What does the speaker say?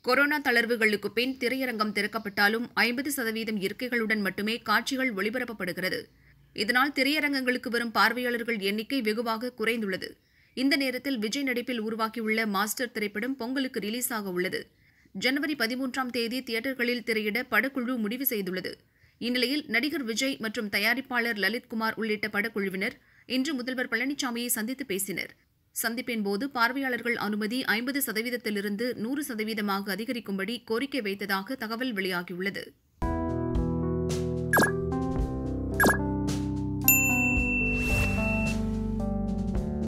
corona தளர்வுகளுக்கு பின் திரையரங்கம் திறக்கப்பட்டாலும் ஐம்பது சதவீதம் இருக்கைகளுடன் மட்டுமே காட்சிகள் ஒளிபரப்பப்படுகிறது இதனால் திரையரங்கங்களுக்கு வரும் பார்வையாளர்கள் எண்ணிக்கை வெகுவாக குறைந்துள்ளது இந்த நேரத்தில் விஜய் நடிப்பில் உருவாக்கியுள்ள மாஸ்டர் திரைப்படம் பொங்கலுக்கு ரிலீஸ் ஆக உள்ளது ஜனவரி பதிமூன்றாம் தேதி தியேட்டர்களில் திரையிட படக்குழு முடிவு செய்துள்ளது இந்நிலையில் நடிகர் விஜய் மற்றும் தயாரிப்பாளர் லலித்குமார் உள்ளிட்ட படக்குழுவினர் இன்று முதல்வர் பழனிசாமியை சந்தித்து பேசினர் சந்திப்பின் போது பார்வையாளர்கள் அனுமதி ஐம்பது சதவீதத்திலிருந்து நூறு சதவீதமாக அதிகரிக்கும்படி கோரிக்கை வைத்ததாக தகவல் வெளியாகியுள்ளது